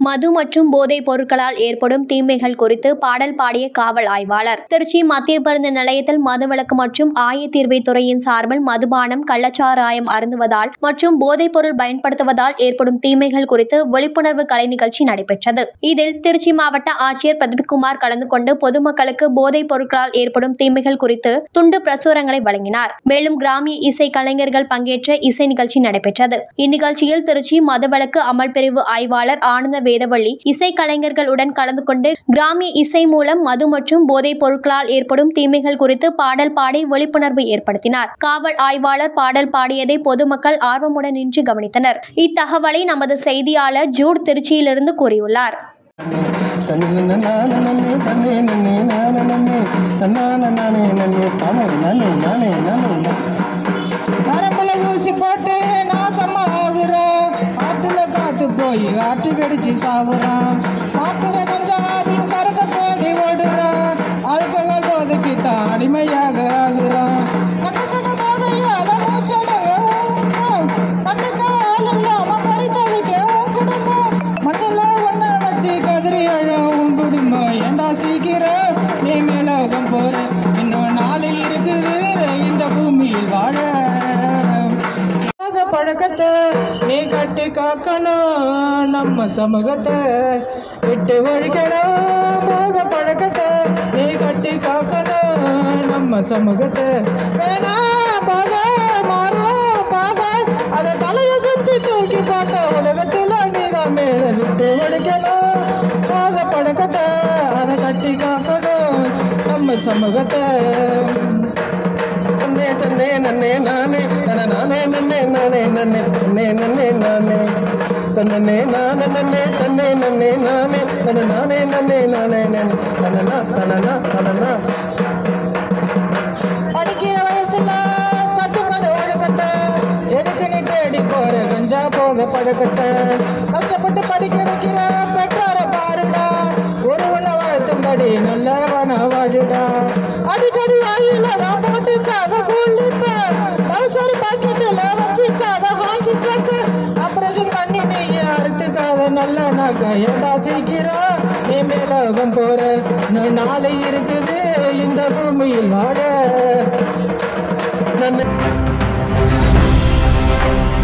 மது மற்றும் போதைப் பொருட்களால் ஏற்படும் தீமைகள் குறித்து பாடல் பாடிய காவல் ஆய்வாளர் திருச்சி மத்திய பருந்து நிலையத்தில் மதுவிலக்கு மற்றும் ஆயத்தீர்வை துறையின் சார்பில் மதுபானம் கள்ளச்சாராயம் அருந்துவதால் மற்றும் போதைப் பொருள் பயன்படுத்துவதால் ஏற்படும் தீமைகள் குறித்து விழிப்புணர்வு கலை நிகழ்ச்சி நடைபெற்றது இதில் திருச்சி மாவட்ட ஆட்சியர் பிரதீப்குமார் கலந்து கொண்டு பொதுமக்களுக்கு போதைப் பொருட்களால் ஏற்படும் தீமைகள் குறித்து துண்டு பிரசுரங்களை வழங்கினார் மேலும் கிராமிய இசை கலைஞர்கள் பங்கேற்ற இசை நிகழ்ச்சி நடைபெற்றது இந்நிகழ்ச்சியில் திருச்சி மதுவிலக்கு அமல் பிரிவு ஆய்வாளர் ஆனந்த வேதவள்ளி இசை கலைஞர்களுடன் கலந்து கொண்டு கிராமிய இசை மூலம் மது மற்றும் போதைப் பொருட்களால் ஏற்படும் தீமைகள் குறித்து பாடல் பாடி விழிப்புணர்வு ஏற்படுத்தினார் காவல் ஆய்வாளர் பாடல் பாடியதை பொதுமக்கள் ஆர்வமுடன் நின்று கவனித்தனர் இத்தகவலை நமது செய்தியாளர் ஜூட் திருச்சியிலிருந்து கூறியுள்ளார் தன்னே நானே தன்னே நன்னே நானே நன்னே தன்னான நானே நன்னே தானே நானே நானே நானே நரம்புல ஊசி போட்டு நாசமா ஆகுறோம் ஆட்டுல காத்து போய் ஆட்டு வெடிச்சு சாகுறான் மாத்துற கஞ்சாவின் சரக்கு தேடி ஓடுறான் ஆல்கஹால் போதைக்கு தான் அடிமையாக ஆகுறான் கண்ணக்கட போதையால மூச்சடங்க ஊறுறான். கண்ணுக்கு ஆள் இல்லாம பறித்தவிக்க உன் குடும்பம் மண்ணில் ஒண்ண வச்சு கதிரி அழ உன் குடும்பம் ஏண்டா சீக்கிரம் நீ மேலோகம் போற இன்னும் நாளை இருக்குது இந்த பூமியில் வாழ போத பழக்கத்தை நீ கட்டி காக்கணும் நம்ம சமூகத்தை விட்டு ஒழிக்கணும் போத பழக்கத்தை நீ கட்டி காக்கணும் நம்ம சமூகத்தை வேணா பாத மாறும் பாத அதை தலைய சுத்தி தூக்கி போட்ட உலகத்தில் நீதான் மேல விட்டு ஒழிக்கணும் போத பழக்கத்தை அதை கட்டி காக்கணும் நம்ம சமூகத்தை தன்னே தன்னே நன்னே நானே தன நானே நன்னே நானே நன்னே தன்னே நன்னே நானே தன்னே நானே நன்னே தன்னே நன்னே நானே தன நானே நன்னே நானே நன்னே தனனா தனனா தனனா படிக்கிற வயசுல கத்துக்கொண்டு ஒழுக்கத்தை எதுக்கு நீ தேடி போற கஞ்சா போக பழக்கத்தை கஷ்டப்பட்டு படிக்க வைக்கிற பெற்றோரை பாருடா ஒரு உள்ள வாழ்த்தும்படி நல்லவன வாழுடா அடிக்கடி வாயில நான் போட்டுக்காத கூலிப்ப அவசர பாக்கெட்டில் வச்சுக்காத ஹாஞ்சி சக்கு ஆபரேஷன் பண்ணி நீ அறுத்துக்காத நல்ல நாக்கா ஏண்டா சீக்கிரம் நீ மேலோகம் போற இன்னும் நாளை இருக்குது இந்த பூமியில் வாழ நன்னே